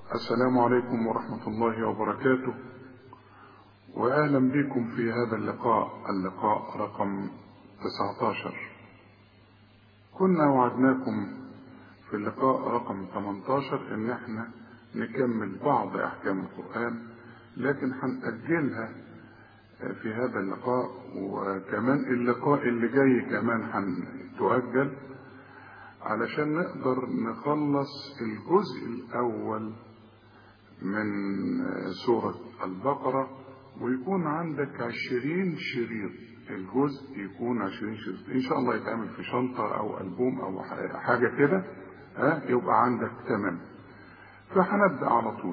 السلام عليكم ورحمة الله وبركاته وأهلا بكم في هذا اللقاء اللقاء رقم 19 كنا وعدناكم في اللقاء رقم 18 ان احنا نكمل بعض احكام القرآن لكن هنأجلها في هذا اللقاء وكمان اللقاء اللي جاي كمان هتؤجل علشان نقدر نخلص الجزء الأول من سورة البقرة ويكون عندك عشرين شريط الجزء يكون عشرين شريط إن شاء الله يتعمل في شنطة أو ألبوم أو حاجة كده ها يبقى عندك تمام فهنبدأ على طول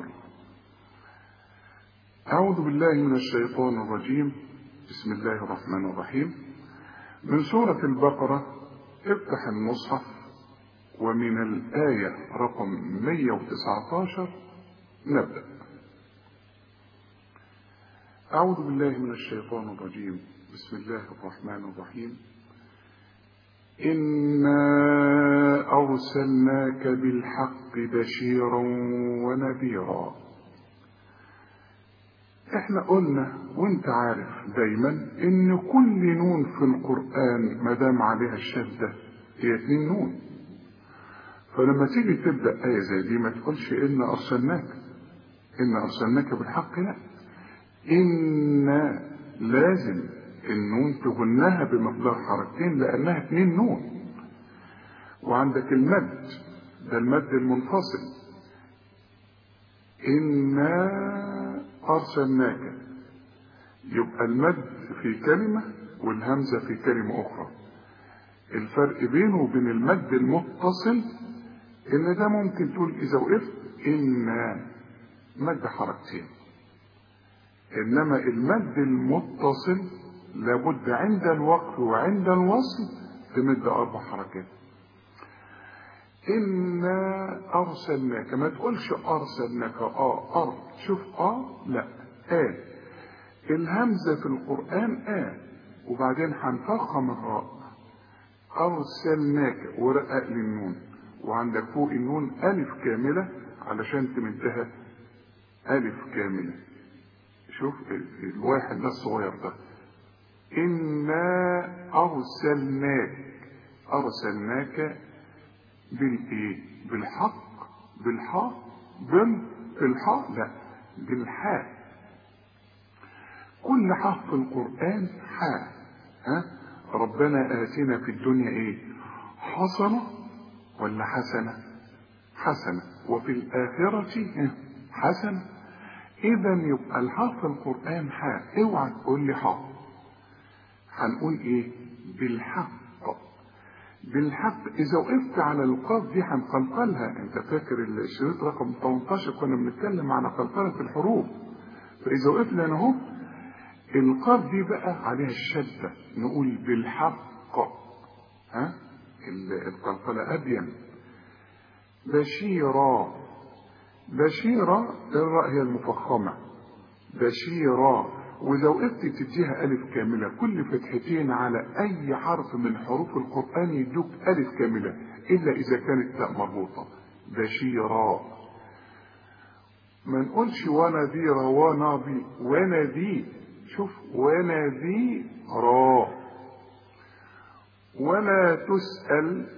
أعوذ بالله من الشيطان الرجيم بسم الله الرحمن الرحيم من سورة البقرة افتح المصحف ومن الآية رقم 119 نبدأ أعوذ بالله من الشيطان الرجيم بسم الله الرحمن الرحيم إنا أرسلناك بالحق بشيرا ونذيرا احنا قلنا وانت عارف دايما ان كل نون في القرآن مدام عليها الشدة هي اتنين نون فلما تيجي تبدأ آية زي دي ما تقولش إن أرسلناك إن أرسلناك بالحق لا إن لازم النون تغنها بمقدار حركتين لأنها اتنين نون وعندك المد ده المد المنفصل إنا أرسلناك يبقى المد في كلمة والهمزة في كلمة أخرى الفرق بينه وبين المد المتصل ان ده ممكن تقول اذا وقفت ان مد حركتين انما المد المتصل لابد عند الوقف وعند الوصل تمد اربع حركات إنا أرسلناك ما تقولش أرسلناك آه أر شوف آه لا آه الهمزة في القرآن آه وبعدين هنفخم الراء أرسلناك ورقق للنون وعندك فوق النون ألف كاملة علشان تمدها ألف كاملة شوف الواحد ده الصغير ده إنا أرسلناك أرسلناك بالإيه؟ بالحق بالحاء بال بالحاء لا بالحاء كل حرف في القرآن حاء ها ربنا آتنا في الدنيا إيه؟ حسنة ولا حسنة حسنة وفي الآخرة حسنة إذا يبقى الحرف القرآن حاء اوعى تقول لي حاء هنقول إيه بالحق بالحق إذا وقفت على القاف دي هنقلقلها أنت فاكر الشريط رقم 18 كنا بنتكلم عن قلقلة الحروف فإذا وقفنا هنا أهو القاف دي بقى عليها الشدة نقول بالحق ها القلقلة أبين بشيرا بشيرا الراء هي المفخمة بشيرا وإذا وقفت تديها ألف كاملة كل فتحتين على أي حرف من حروف القرآن يدوك ألف كاملة إلا إذا كانت تاء مربوطة بشيرا ما نقولش ونذيرا ونبي ونذي شوف ونذيرا ولا تسأل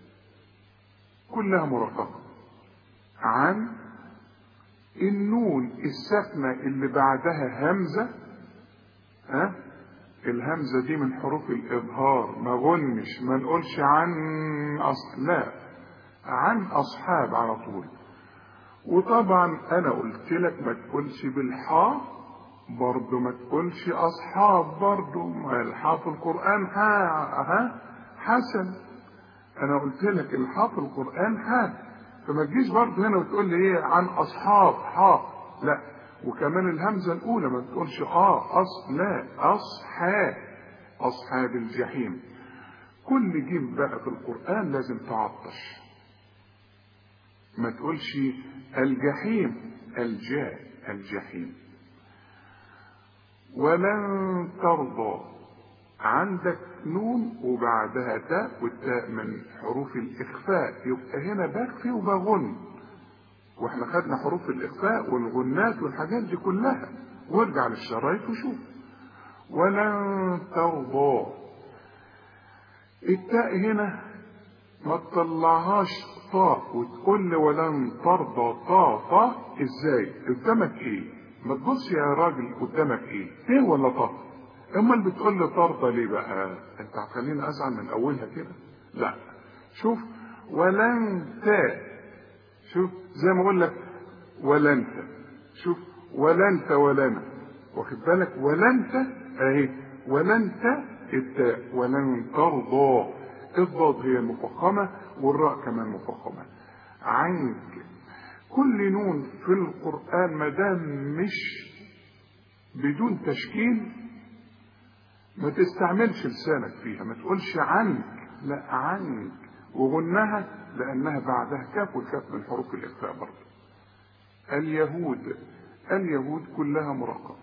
كلها مرققة عن النون الساكنة اللي بعدها همزة ها الهمزة دي من حروف الإظهار ما غنش ما نقولش عن أصل لا عن أصحاب على طول وطبعا أنا قلت لك ما تقولش بالحاء برضه ما تقولش أصحاب برضه ما الحاء في القرآن ها ها حسن أنا قلت لك الحاء في القرآن ها فما تجيش برضه هنا وتقول لي إيه عن أصحاب حاء لا وكمان الهمزة الأولى ما تقولش آه أص لا أصحاب أصحاب الجحيم كل جيم بقى في القرآن لازم تعطش ما تقولش الجحيم الجاء الجحيم ولن ترضى عندك نون وبعدها تاء والتاء من حروف الإخفاء يبقى هنا بخفي وبغن واحنا خدنا حروف الاخفاء والغنات والحاجات دي كلها وارجع للشرايط وشوف ولن ترضى التاء هنا ما تطلعهاش طاء وتقول لي ولن ترضى طاء طاء ازاي قدامك ايه ما تبص يا راجل قدامك ايه ايه ولا طاء امال بتقول لي ترضى ليه بقى انت هتخليني ازعل من اولها كده لا شوف ولن تاء شوف زي ما اقول لك ولنت شوف ولنت ولنا واخد بالك ولنت اهي ولنت التاء ولن ترضى الضاد هي المفخمة والراء كمان مفخمة عنك كل نون في القرآن ما دام مش بدون تشكيل ما تستعملش لسانك فيها ما تقولش عنك لا عنك وغنها لأنها بعدها كاف والكاف من حروف الإخفاء برضه اليهود اليهود كلها مرققة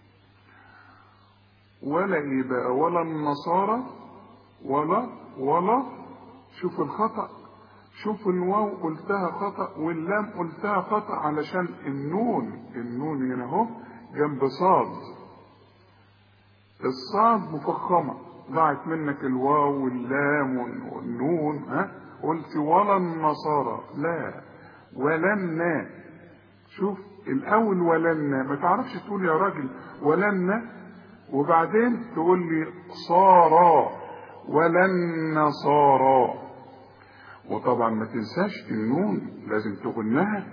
ولا إيه بقى ولا النصارى ولا ولا شوف الخطأ شوف الواو قلتها خطأ واللام قلتها خطأ علشان النون النون هنا اهو جنب صاد الصاد مفخمة ضاعت منك الواو واللام والنون ها قلت ولا النصارى لا ولنا شوف الاول ولنا ما تعرفش تقول يا راجل ولنا وبعدين تقول لي صارا ولن صارا وطبعا ما تنساش النون لازم تغنها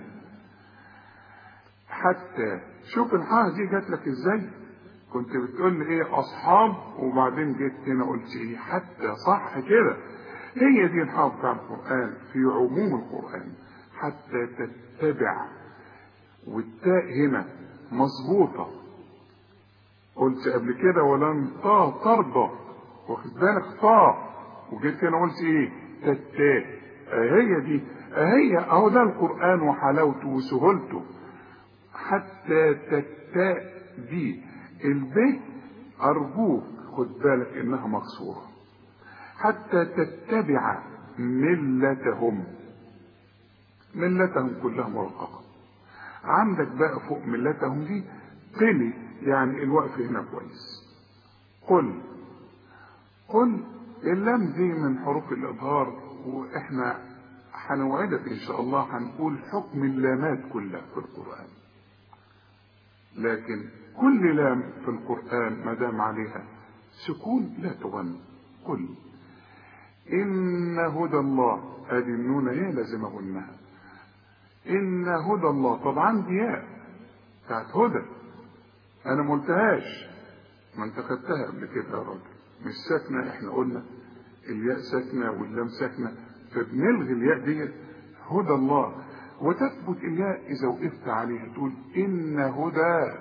حتى شوف الحاء دي جات لك ازاي كنت بتقول لي ايه اصحاب وبعدين جيت هنا قلت ايه حتى صح كده هي دي الحاء بتاع القران في عموم القران حتى تتبع والتاء هنا مظبوطه قلت قبل كده ولن تا ترضى واخد بالك طاء وجيت هنا قلت ايه تتاء هي دي هي اهو ده القران وحلاوته وسهولته حتى تتاء دي البيت ارجوك خد بالك انها مكسوره حتى تتبع ملتهم ملتهم كلها مرققه عندك بقى فوق ملتهم دي قلي يعني الوقف هنا كويس قل قل اللام دي من حروف الإظهار وإحنا هنوعدك إن شاء الله هنقول حكم اللامات كلها في القرآن لكن كل لام في القرآن ما دام عليها سكون لا تغن قل إن هدى الله هذه النون هي لازم أغنها إن هدى الله طبعا دي ياء بتاعت هدى أنا ما قلتهاش ما أنت خدتها قبل كده يا راجل مش ساكنة احنا قلنا الياء ساكنة واللام ساكنة فبنلغي الياء دي هدى الله وتثبت الياء إذا وقفت عليها تقول إن هدى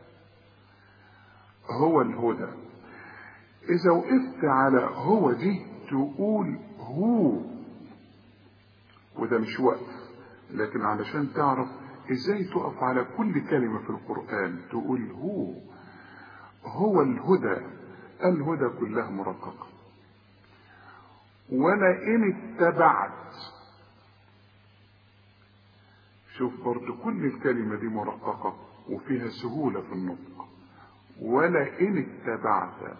هو الهدى إذا وقفت على هو دي تقول هو وده مش وقف لكن علشان تعرف ازاي تقف على كل كلمة في القرآن تقول هو هو الهدى الهدى كلها مرققة ولئن اتبعت شوف برضو كل الكلمة دي مرققة وفيها سهولة في النطق ولئن اتبعت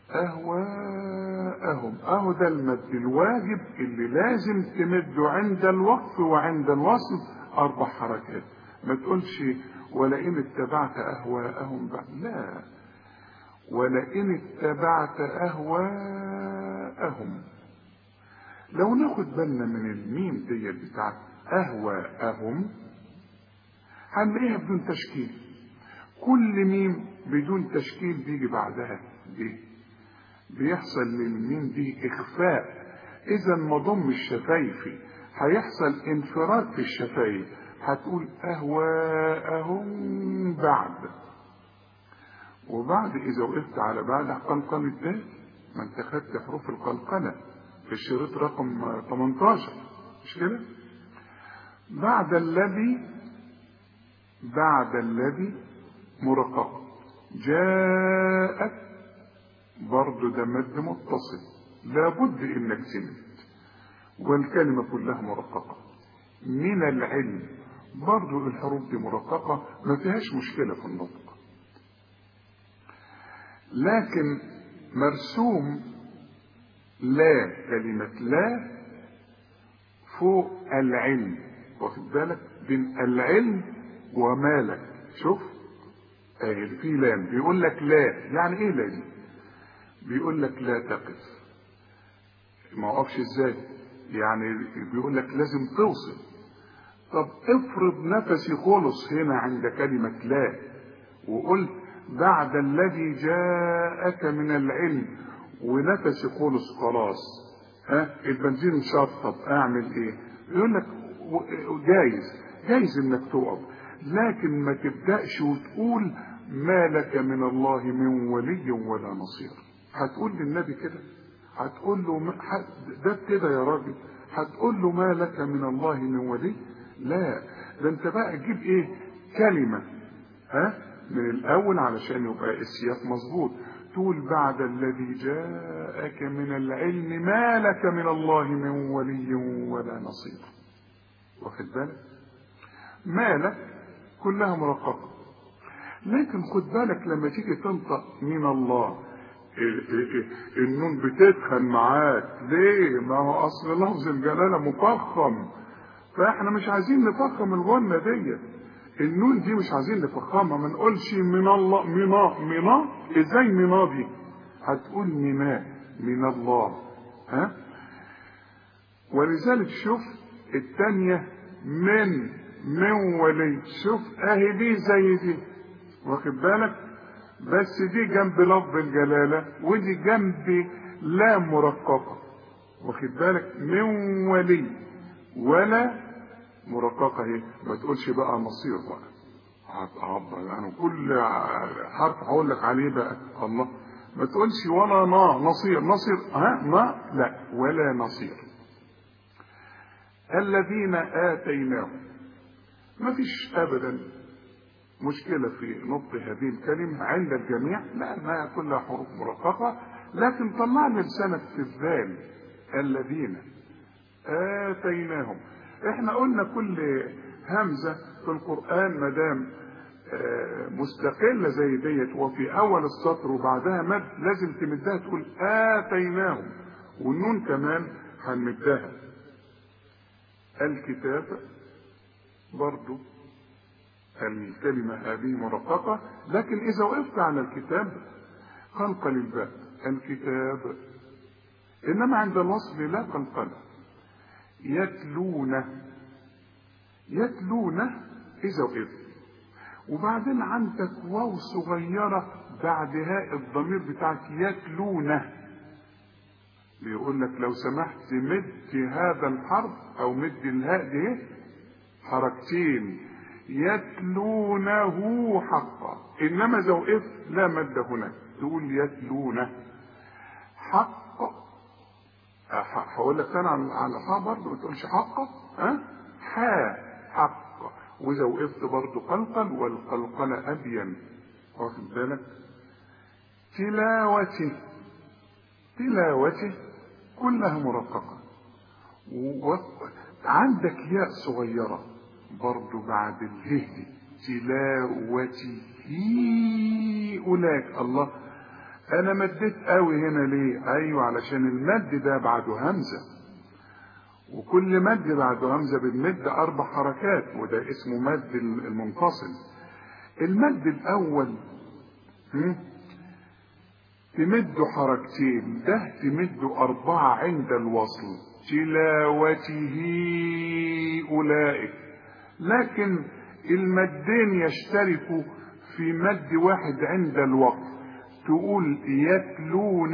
أهواءهم أهو ده المد الواجب اللي لازم تمده عند الوقف وعند الوصل أربع حركات ما تقولش ولئن اتبعت أهواءهم بعد لا ولئن اتبعت أهواءهم لو ناخد بالنا من الميم دي بتاعت أهواءهم هنلاقيها بدون تشكيل كل ميم بدون تشكيل بيجي بعدها دي بيحصل للميم دي إخفاء إذا ما ضم الشفايفي هيحصل انفراد في الشفايف هتقول أهواءهم بعد وبعد إذا وقفت على بعد قلقلة ده ما أنت خدت حروف القلقلة في الشريط رقم 18 مش كده؟ بعد الذي بعد الذي مرقق جاءت برضه ده مد متصل لابد انك سمت والكلمة كلها مرققة من العلم برضو الحروف دي مرققة ما فيهاش مشكلة في النطق لكن مرسوم لا كلمة لا فوق العلم واخد بالك بين العلم ومالك شوف آه في لام بيقول لك لا يعني ايه لا دي بيقول لك لا تقف ما وقفش ازاي يعني بيقول لك لازم توصل طب افرض نفسي خلص هنا عند كلمة لا وقلت بعد الذي جاءك من العلم ونفسي خلص خلاص ها البنزين شطب اعمل ايه يقول لك جايز جايز انك تقف لكن ما تبدأش وتقول ما لك من الله من ولي ولا نصير هتقول للنبي كده هتقول له ده كده يا راجل هتقول له ما لك من الله من ولي لا ده انت بقى تجيب ايه كلمة ها من الاول علشان يبقى السياق مظبوط تقول بعد الذي جاءك من العلم ما لك من الله من ولي ولا نصير واخد بالك مالك كلها مرققة لكن خد بالك لما تيجي تنطق من الله النون بتدخل معاك ليه ما هو اصل لفظ الجلالة مفخم فاحنا مش عايزين نفخم الغنة ديت النون دي مش عايزين نفخمها ما نقولش من الله منا منا ازاي منا دي هتقول منا من الله ها ولذلك شوف الثانية من من ولي شوف اهي دي زي دي واخد بالك بس دي جنب لفظ الجلالة ودي جنب لا مرققة واخد بالك من ولي ولا مرققة اهي ما تقولش بقى مصير بقى هتعبر يعني كل حرف هقول لك عليه بقى الله ما تقولش ولا نا نصير نصير ها ما لا ولا نصير الذين آتيناهم ما فيش أبدا مشكلة في نطق هذه الكلمة عند الجميع لأنها كلها حروف مرققة لكن طلعنا لسانك في الذال الذين آتيناهم احنا قلنا كل همزة في القرآن مدام مستقلة زي ديت وفي أول السطر وبعدها مد لازم تمدها تقول آتيناهم والنون كمان هنمدها الكتاب برضو الكلمة هذه مرققة لكن إذا وقفت على الكتاب قلقل الباء الكتاب إنما عند الوصل لا قلقلة يتلون يتلون إذا وقفت وبعدين عندك واو صغيرة بعد هاء الضمير بتاعك يتلون بيقول لك لو سمحت مد هذا الحرف او مد الهاء دي حركتين يتلونه حقا انما اذا وقفت لا مد هناك تقول يتلونه حق هقول لك انا على حا برضه ما تقولش حقه ها حا حق واذا وقفت برضه قلقل والقلقله ابين واخد بالك تلاوته تلاوته كلها مرققه وعندك ياء صغيره برضه بعد الهدي تلاوته أولئك الله انا مديت قوي هنا ليه ايوه علشان المد ده بعده همزه وكل مد بعده همزه بنمد اربع حركات وده اسمه مد المنفصل المد الاول تمده حركتين ده تمده اربعه عند الوصل تلاوته اولئك لكن المدين يشتركوا في مد واحد عند الوقف تقول يتلون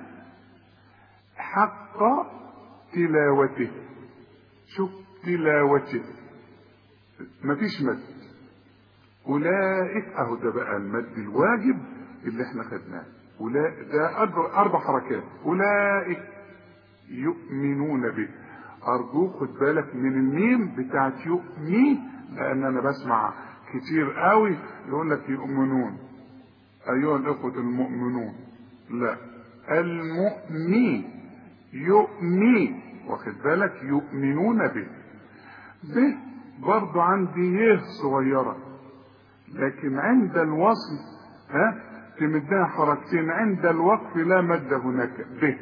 حق تلاوته شوف تلاوته مفيش مد اولئك اهو ده بقى المد الواجب اللي احنا خدناه اولئك ده اربع حركات اولئك يؤمنون به ارجوك خد بالك من الميم بتاعت يؤمي لان انا بسمع كتير قوي يقول لك يؤمنون ايها الاخوة المؤمنون لا المؤمن يؤمي واخد بالك يؤمنون به به برضو عندي يه صغيرة لكن عند الوصل ها تمدها حركتين عند الوقف لا مد هناك به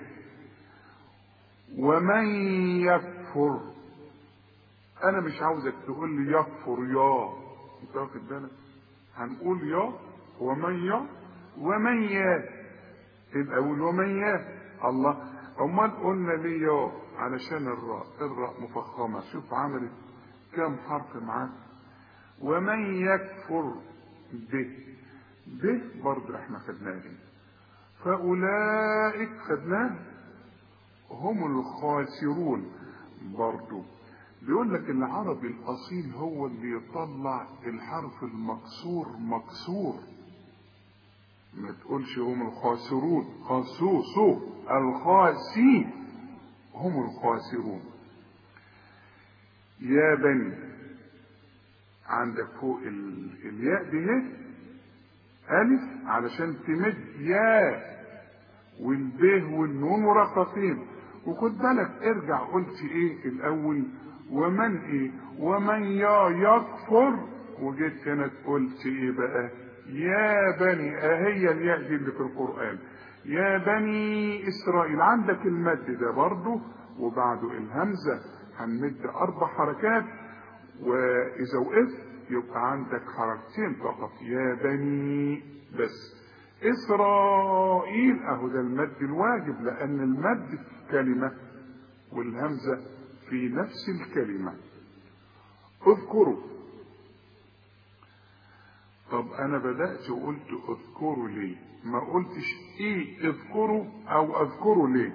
ومن يكفر انا مش عاوزك تقول لي يكفر يا انت واخد بالك هنقول يا ومن يا ومن يا يبقى اقول ومن يا الله امال قلنا ليه يا علشان الراء الراء مفخمه شوف عملت كم حرف معاك ومن يكفر به به برضه احنا خدناه فاولئك خدناه هم الخاسرون برضه بيقول لك العربي الاصيل هو اللي يطلع الحرف المكسور مكسور ما تقولش هم الخاسرون خاسو سو الخاسي هم الخاسرون يا بني عندك فوق ال... الياء دي هي ألف علشان تمد يا والب والنون مرققين وخد بالك ارجع قلت ايه الأول ومن ايه ومن يا يكفر وجيت هنا قلت ايه بقى يا بني اهي الياء دي اللي في القرآن يا بني إسرائيل عندك المد ده برضه وبعده الهمزة هنمد أربع حركات وإذا وقفت يبقى عندك حركتين فقط يا بني بس إسرائيل أهو ده المد الواجب لأن المد في كلمة والهمزة في نفس الكلمة اذكروا طب أنا بدأت وقلت اذكروا ليه ما قلتش إيه اذكروا أو أذكروا ليه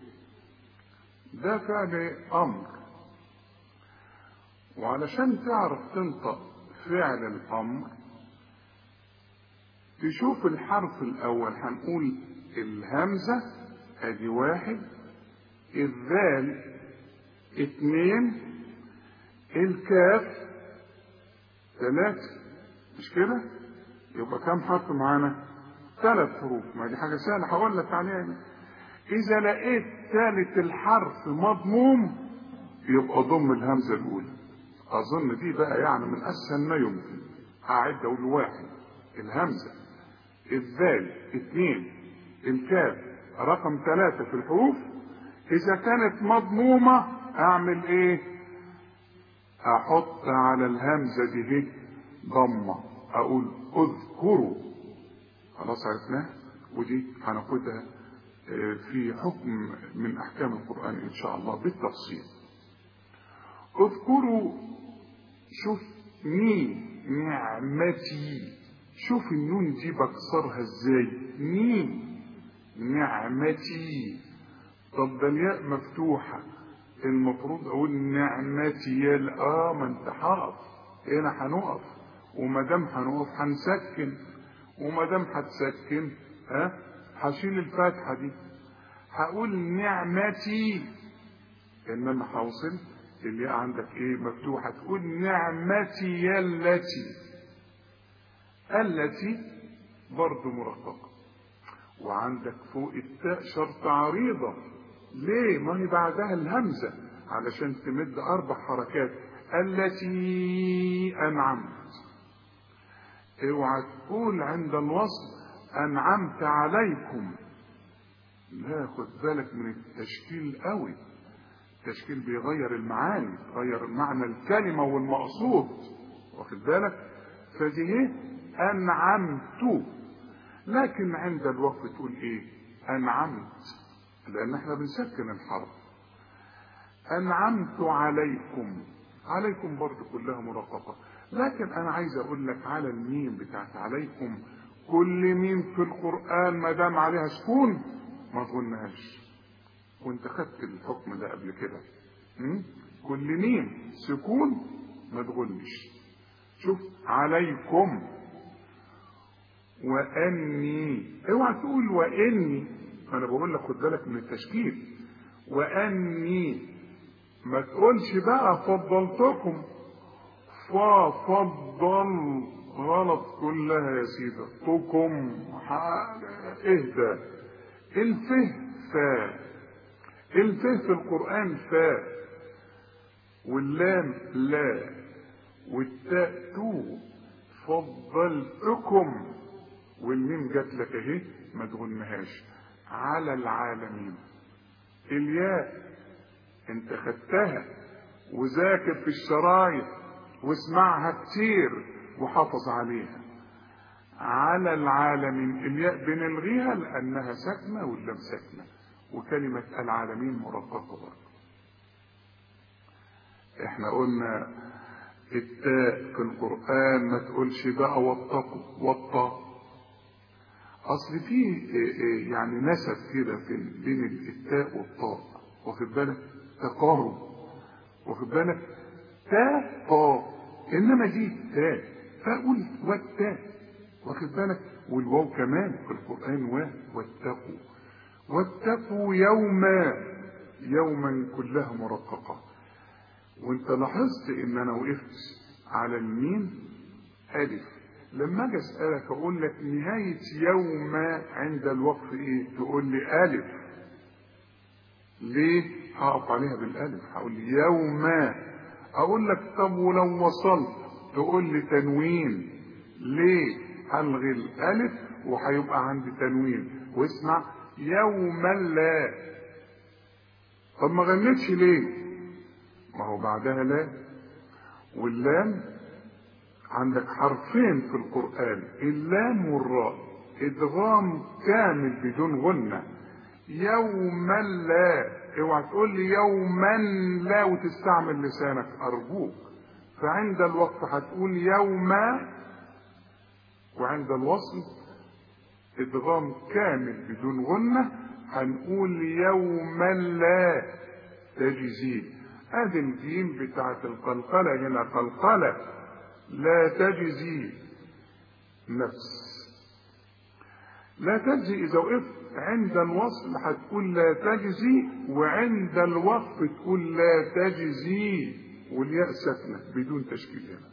ده فعل أمر وعلشان تعرف تنطق فعل الأمر تشوف الحرف الأول هنقول الهمزة أدي واحد الذال اتنين الكاف ثلاثة مش كده؟ يبقى كم حرف معانا؟ ثلاث حروف ما دي حاجة سهلة هقول لك عليها إذا لقيت ثالث الحرف مضموم يبقى ضم الهمزة الأولى أظن دي بقى يعني من أسهل ما يمكن هعد أقول واحد الهمزة الذال اثنين الكاف رقم ثلاثة في الحروف إذا كانت مضمومة أعمل إيه؟ أحط على الهمزة دي هي ضمة أقول اذكروا خلاص عرفناها ودي هناخدها في حكم من أحكام القرآن إن شاء الله بالتفصيل اذكروا شوف مين نعمتي شوف النون دي بكسرها ازاي مين نعمتي طب ده الياء مفتوحة المفروض اقول نعمتي يا اه ما انت هقف هنا هنقف وما دام هنقف هنسكن وما دام هتسكن ها هشيل الفاتحة دي هقول نعمتي انما هوصل الياء عندك ايه مفتوحة تقول نعمتي التي التي برضه مرققة وعندك فوق التاء شرط عريضة ليه ما هي بعدها الهمزة علشان تمد أربع حركات التي أنعمت اوعى تقول عند الوصل أنعمت عليكم لا خد بالك من التشكيل قوي التشكيل بيغير المعاني غير معنى الكلمة والمقصود واخد بالك فدي أنعمت لكن عند الوقف تقول ايه أنعمت لأن احنا بنسكن الحرف أنعمت عليكم عليكم برضه كلها مرققة لكن أنا عايز أقول لك على الميم بتاعت عليكم كل ميم في القرآن ما دام عليها سكون ما تقولناهاش وانت خدت الحكم ده قبل كده كل ميم سكون ما تغنش شوف عليكم واني اوعى تقول واني انا بقول لك خد بالك من التشكيل واني ما تقولش بقى فضلتكم ففضل غلط كلها يا سيدة تكم اهدى الفه فا الفه في القرآن فا واللام لا والتاء تو فضلتكم والميم جات لك اهي ما تغنهاش على العالمين الياء انت خدتها وذاكر في الشرايط واسمعها كتير وحافظ عليها على العالمين الياء بنلغيها لانها ساكنه واللام ساكنه وكلمه العالمين مرققه برضه احنا قلنا التاء في القران ما تقولش بقى واتقوا واتقوا اصل في يعني نسب كده في بين التاء والطاء واخد بالك تقارب واخد بالك تاء طاء انما دي تاء فاقول والتاء واخد بالك والواو كمان في القران و واتقوا واتقوا يوما يوما كلها مرققه وانت لاحظت ان انا وقفت على الميم الف لما اجي اسالك اقول لك نهايه يوم عند الوقف ايه تقول لي الف ليه هقف عليها بالالف هقول لي يوم اقول لك طب ولو وصلت تقول لي تنوين ليه هلغي الالف وهيبقى عندي تنوين واسمع يوما لا طب ما غنيتش ليه ما هو بعدها لا واللام عندك حرفين في القرآن اللام والراء ادغام كامل بدون غنة يوما لا اوعى تقول لي يوما لا وتستعمل لسانك ارجوك فعند الوقف هتقول يوما وعند الوصل ادغام كامل بدون غنة هنقول يوما لا تجزي ادي الجيم بتاعت القلقلة هنا قلقلة لا تجزي نفس لا تجزي اذا وقفت عند الوصل هتقول لا تجزي وعند الوقف تقول لا تجزي والياء ساكنه بدون تشكيل هنا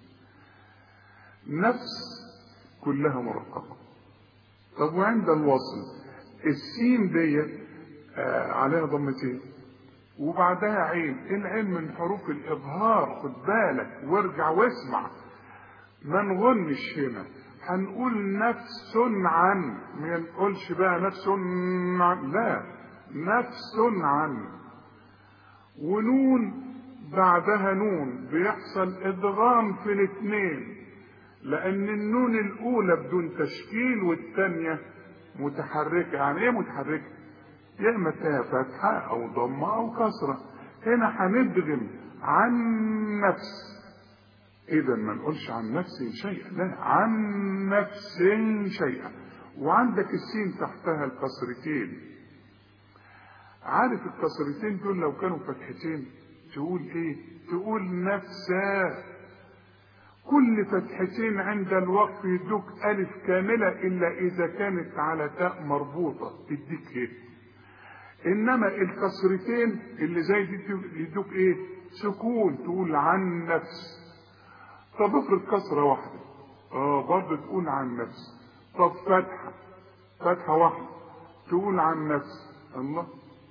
نفس كلها مرققه طب وعند الوصل السين ديت آه عليها ضمتين وبعدها عين العين من حروف الاظهار خد بالك وارجع واسمع ما نغنش هنا هنقول نفس عن ما نقولش بقى نفس عن لا نفس عن ونون بعدها نون بيحصل ادغام في الاثنين لان النون الاولى بدون تشكيل والثانيه متحركه يعني ايه متحركه يا اما فيها فتحه او ضمه او كسره هنا هندغم عن نفس اذا ما نقولش عن نفس شيئا لا عن نفس شيئا وعندك السين تحتها الكسرتين عارف الكسرتين دول لو كانوا فتحتين تقول ايه تقول نفسا كل فتحتين عند الوقف يدوك ألف كاملة إلا إذا كانت على تاء مربوطة تديك إيه إنما الكسرتين اللي زي دي يدوك إيه سكون تقول عن نفس طب افرض كسرة واحدة اه برضه تقول عن نفس طب فتحة فتحة واحدة تقول عن نفس الله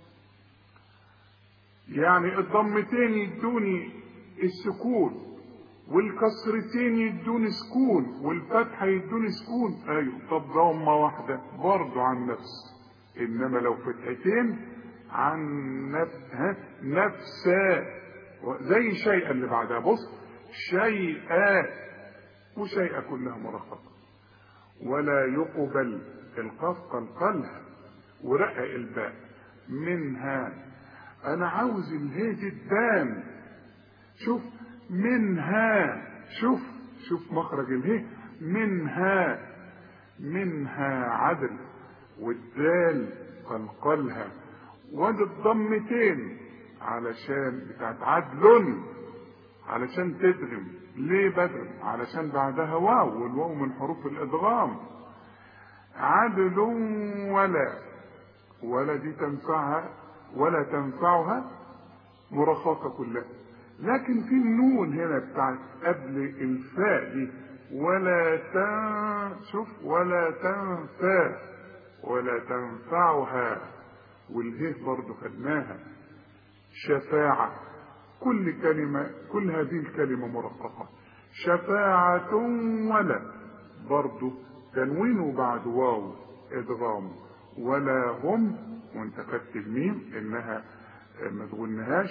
يعني الضمتين يدوني السكون والكسرتين يدوني سكون والفتحة يدوني سكون ايوه طب ضمة واحدة برضه عن نفس انما لو فتحتين عن نفس ها نفسا زي شيئا اللي بعدها بص شيئا وشيئا كلها مرققة ولا يقبل القاف قلقلها ورقق الباء منها انا عاوز الهي دي تبان شوف منها شوف شوف مخرج الهي منها منها عدل والدال قلقلها وادي الضمتين علشان بتاعت عدل علشان تدغم ليه بدغم علشان بعدها واو والواو من حروف الادغام عدل ولا ولا دي تنفعها ولا تنفعها مرخصة كلها لكن في النون هنا بتاعت قبل الفاء دي ولا تن شوف ولا تنفع ولا تنفعها والهيه برضه خدناها شفاعة كل كلمة كل هذه الكلمة مرققة شفاعة ولا برضه تنوين بعد واو ادغام ولا هم وانت خدت الميم انها ما تغنهاش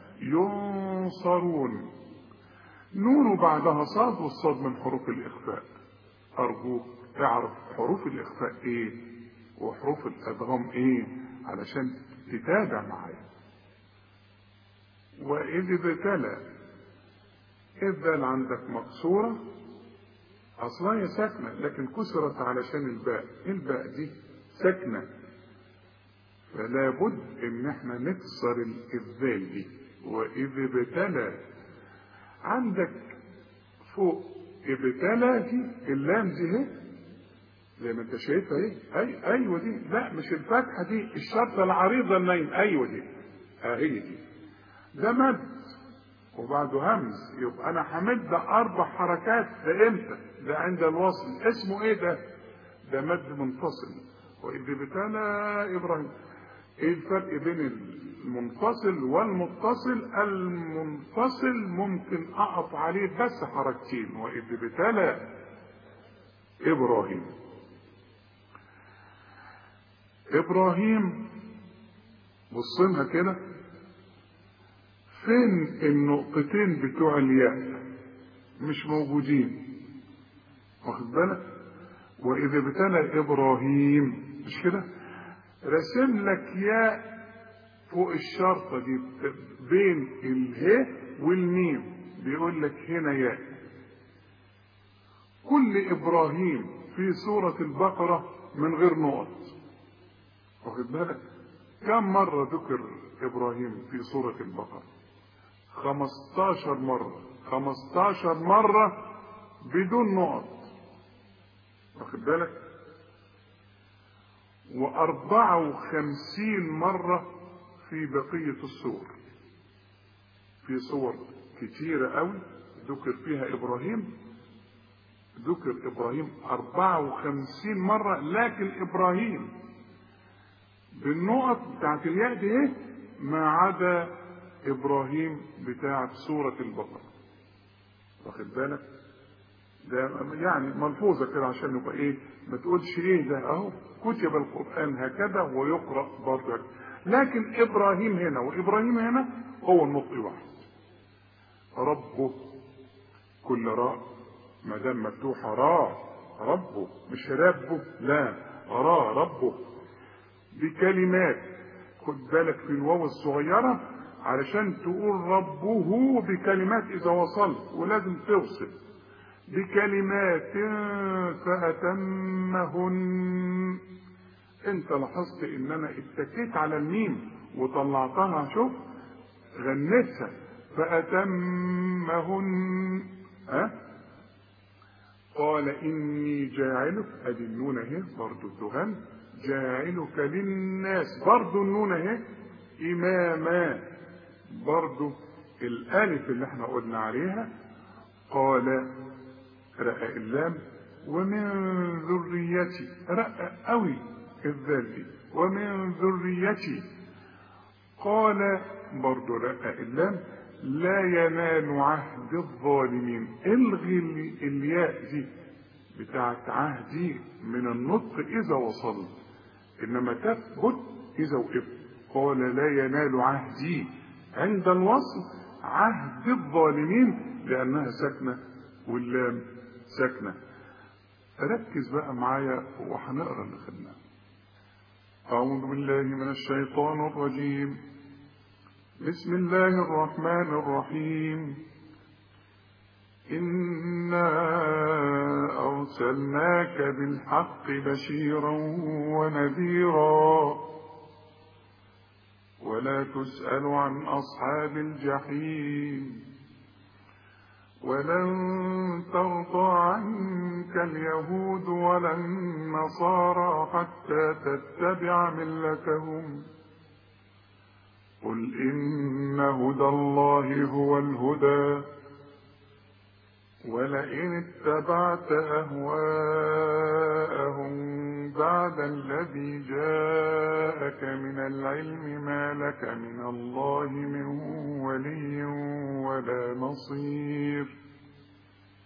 ينصرون نون بعدها صاد والصاد من حروف الاخفاء ارجوك تعرف حروف الاخفاء ايه وحروف الادغام ايه علشان تتابع معايا واذ ابتلى الذال عندك مكسوره اصلا هي ساكنه لكن كسرت علشان الباء الباء دي ساكنه فلا بد ان احنا نكسر الذال دي واذ ابتلى عندك فوق ابتلى دي اللام دي اهي زي ما انت شايفها اهي اي ايوه دي لا مش الفتحه دي الشرطه العريضه النايم ايوه دي اهي دي ده مد وبعده همز يبقى انا همد اربع حركات ده امتى ده عند الوصل اسمه ايه ده ده مد منفصل واذ ابتلى ابراهيم ايه الفرق بين المنفصل والمتصل المنفصل ممكن اقف عليه بس حركتين واذ ابتلى ابراهيم ابراهيم بصينها كده فين النقطتين بتوع الياء مش موجودين واخد بالك واذا ابتلى ابراهيم مش كده رسم لك ياء فوق الشرطة دي بين اله والميم بيقول لك هنا ياء كل ابراهيم في سورة البقرة من غير نقط واخد بالك كم مرة ذكر ابراهيم في سورة البقرة 15 مرة 15 مرة بدون نقط واخد بالك وأربعة وخمسين مرة في بقية السور في صور كتيرة قوي ذكر فيها إبراهيم ذكر إبراهيم أربعة وخمسين مرة لكن إبراهيم بالنقط بتاعت الياء دي إيه ما عدا إبراهيم بتاعت سورة البقرة واخد بالك ده يعني ملحوظة كده عشان نبقى ايه ما تقولش ايه ده اهو كتب القرآن هكذا ويقرأ برضه لكن ابراهيم هنا وابراهيم هنا هو النطق واحد ربه كل راء ما دام مفتوحة راء ربه مش ربه لا راء ربه بكلمات خد بالك في الواو الصغيرة علشان تقول ربه بكلمات إذا وصلت ولازم توصل بكلمات فأتمهن انت لاحظت ان انا اتكيت على الميم وطلعتها شوف غنيتها فأتمهن ها قال إني جاعلك أدي النون أهي برضه الدهان جاعلك للناس برضه النون أهي إماما برضه الألف اللي احنا قلنا عليها قال رقق اللام ومن ذريتي رقق قوي الذال دي ومن ذريتي قال برضه رقق اللام لا ينال عهد الظالمين الغي الياء دي بتاعت عهدي من النطق اذا وصلت انما تثبت اذا وقفت قال لا ينال عهدي عند الوصل عهد الظالمين لانها ساكنه واللام ساكنه ركز بقى معايا وهنقرا اللي خدناه اعوذ بالله من الشيطان الرجيم بسم الله الرحمن الرحيم انا ارسلناك بالحق بشيرا ونذيرا ولا تسال عن اصحاب الجحيم ولن ترضى عنك اليهود ولا النصارى حتى تتبع ملتهم قل إن هدى الله هو الهدى ولئن اتبعت أهواءهم بعد الذي جاءك من العلم ما لك من الله من ولي ولا نصير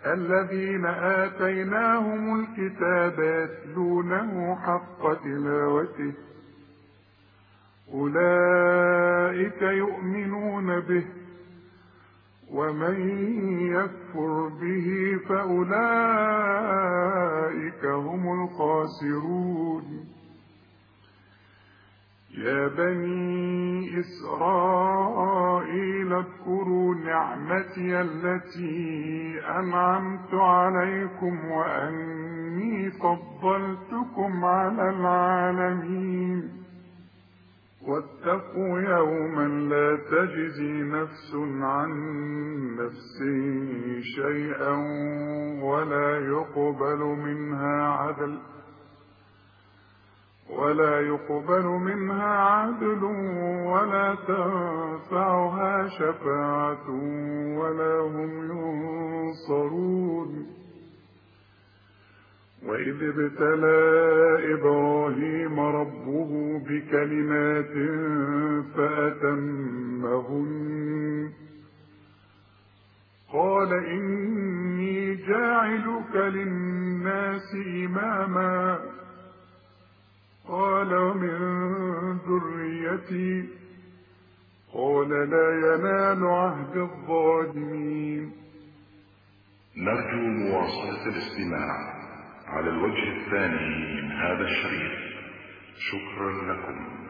الذين آتيناهم الكتاب يتلونه حق تلاوته أولئك يؤمنون به ومن يكفر به فأولئك هم الخاسرون يا بني إسرائيل اذكروا نعمتي التي أنعمت عليكم وأني فضلتكم على العالمين واتقوا يوما لا تجزي نفس عن نفس شيئا ولا يقبل منها عدل ولا يقبل منها عدل ولا تنفعها شفاعة ولا هم ينصرون وإذ ابتلى إبراهيم ربه بكلمات فأتمهن قال إني جاعلك للناس إماما قال ومن ذريتي قال لا ينال عهد الظالمين نرجو مواصلة الاستماع على الوجه الثاني من هذا الشريط شكرا لكم